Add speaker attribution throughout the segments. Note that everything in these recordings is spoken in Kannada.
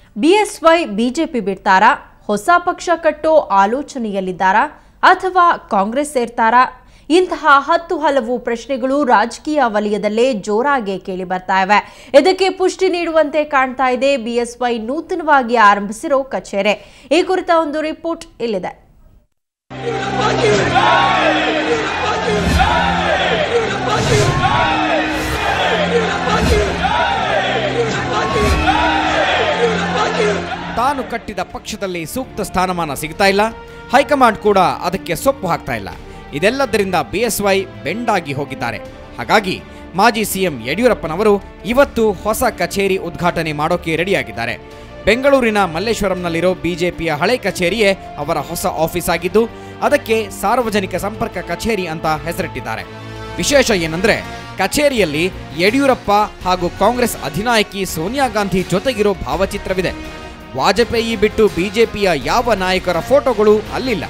Speaker 1: ಬಿಎಸ್ವೈ ಬಿಜೆಪಿ ಬಿಡ್ತಾರಾ ಹೊಸ ಪಕ್ಷ ಕಟ್ಟೋ ಆಲೋಚನೆಯಲ್ಲಿದ್ದಾರಾ ಅಥವಾ ಕಾಂಗ್ರೆಸ್ ಸೇರ್ತಾರಾ ಇಂತಹ ಹತ್ತು ಹಲವು ಪ್ರಶ್ನೆಗಳು ರಾಜಕೀಯ ವಲಯದಲ್ಲೇ ಜೋರಾಗಿ ಕೇಳಿ ಬರ್ತಾ ಇವೆ ಇದಕ್ಕೆ ಪುಷ್ಟಿ ನೀಡುವಂತೆ ಕಾಣ್ತಾ ಇದೆ ಬಿಎಸ್ವೈ ನೂತನವಾಗಿ ಆರಂಭಿಸಿರೋ ಕಚೇರಿ ಈ ಕುರಿತ ಒಂದು ರಿಪೋರ್ಟ್ ಇಲ್ಲಿದೆ
Speaker 2: ತಾನು ಕಟ್ಟಿದ ಪಕ್ಷದಲ್ಲಿ ಸೂಕ್ತ ಸ್ಥಾನಮಾನ ಸಿಗ್ತಾ ಇಲ್ಲ ಹೈಕಮಾಂಡ್ ಕೂಡ ಅದಕ್ಕೆ ಸೊಪ್ಪು ಹಾಕ್ತಾ ಇಲ್ಲ ಇದೆಲ್ಲದರಿಂದ ಬಿಎಸ್ವೈ ಬೆಂಡಾಗಿ ಹೋಗಿದ್ದಾರೆ ಹಾಗಾಗಿ ಮಾಜಿ ಸಿಎಂ ಯಡಿಯೂರಪ್ಪನವರು ಇವತ್ತು ಹೊಸ ಕಚೇರಿ ಉದ್ಘಾಟನೆ ಮಾಡೋಕೆ ರೆಡಿಯಾಗಿದ್ದಾರೆ ಬೆಂಗಳೂರಿನ ಮಲ್ಲೇಶ್ವರಂನಲ್ಲಿರೋ ಬಿಜೆಪಿಯ ಹಳೆ ಕಚೇರಿಯೇ ಅವರ ಹೊಸ ಆಫೀಸ್ ಆಗಿದ್ದು ಅದಕ್ಕೆ ಸಾರ್ವಜನಿಕ ಸಂಪರ್ಕ ಕಚೇರಿ ಅಂತ ಹೆಸರಿಟ್ಟಿದ್ದಾರೆ ವಿಶೇಷ ಏನಂದ್ರೆ ಕಚೇರಿಯಲ್ಲಿ ಯಡಿಯೂರಪ್ಪ ಹಾಗೂ ಕಾಂಗ್ರೆಸ್ ಅಧಿನಾಯಕಿ ಸೋನಿಯಾ ಗಾಂಧಿ ಜೊತೆಗಿರೋ ಭಾವಚಿತ್ರವಿದೆ ವಾಜಪೇಯಿ ಬಿಟ್ಟು ಬಿಜೆಪಿಯ ಯಾವ ನಾಯಕರ ಫೋಟೋಗಳು ಅಲ್ಲಿಲ್ಲ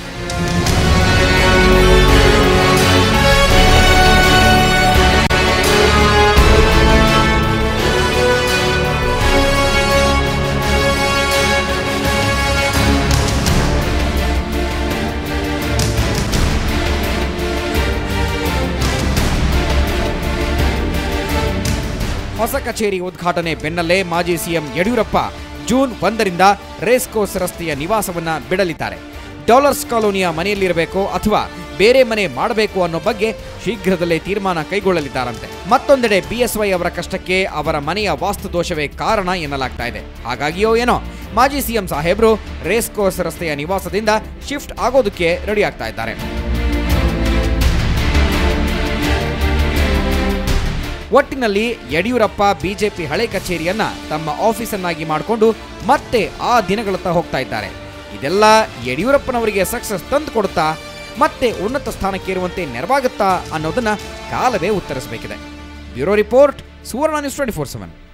Speaker 2: ಹೊಸ ಕಚೇರಿ ಉದ್ಘಾಟನೆ ಬೆನ್ನಲ್ಲೇ ಮಾಜಿ ಸಿಎಂ ಯಡಿಯೂರಪ್ಪ ಜೂನ್ ಒಂದರಿಂದ ರೇಸ್ ಕೋರ್ಸ್ ರಸ್ತೆಯ ನಿವಾಸವನ್ನ ಬಿಡಲಿದ್ದಾರೆ ಡಾಲರ್ಸ್ ಕಾಲೋನಿಯ ಮನೆಯಲ್ಲಿರಬೇಕೋ ಅಥವಾ ಬೇರೆ ಮನೆ ಮಾಡಬೇಕು ಅನ್ನೋ ಬಗ್ಗೆ ಶೀಘ್ರದಲ್ಲೇ ತೀರ್ಮಾನ ಕೈಗೊಳ್ಳಲಿದ್ದಾರಂತೆ ಮತ್ತೊಂದೆಡೆ ಬಿಎಸ್ವೈ ಅವರ ಕಷ್ಟಕ್ಕೆ ಅವರ ಮನೆಯ ವಾಸ್ತು ದೋಷವೇ ಕಾರಣ ಎನ್ನಲಾಗ್ತಾ ಇದೆ ಹಾಗಾಗಿಯೋ ಏನೋ ಮಾಜಿ ಸಿಎಂ ಸಾಹೇಬ್ರು ರೇಸ್ ಕೋರ್ಸ್ ರಸ್ತೆಯ ನಿವಾಸದಿಂದ ಶಿಫ್ಟ್ ಆಗೋದಕ್ಕೆ ರೆಡಿ ಆಗ್ತಾ ಇದ್ದಾರೆ ಒಟ್ಟಿನಲ್ಲಿ ಯಡಿಯೂರಪ್ಪ ಬಿಜೆಪಿ ಹಳೆ ಕಚೇರಿಯನ್ನ ತಮ್ಮ ಆಫೀಸನ್ನಾಗಿ ಮಾಡಿಕೊಂಡು ಮತ್ತೆ ಆ ದಿನಗಳತ್ತ ಹೋಗ್ತಾ ಇದ್ದಾರೆ ಇದೆಲ್ಲ ಯಡಿಯೂರಪ್ಪನವರಿಗೆ ಸಕ್ಸಸ್ ತಂದು ಕೊಡುತ್ತಾ ಮತ್ತೆ ಉನ್ನತ ಸ್ಥಾನಕ್ಕೇರುವಂತೆ ನೆರವಾಗುತ್ತಾ ಅನ್ನೋದನ್ನ ಕಾಲವೇ ಉತ್ತರಿಸಬೇಕಿದೆ bureau report Suvarna news twenty four seven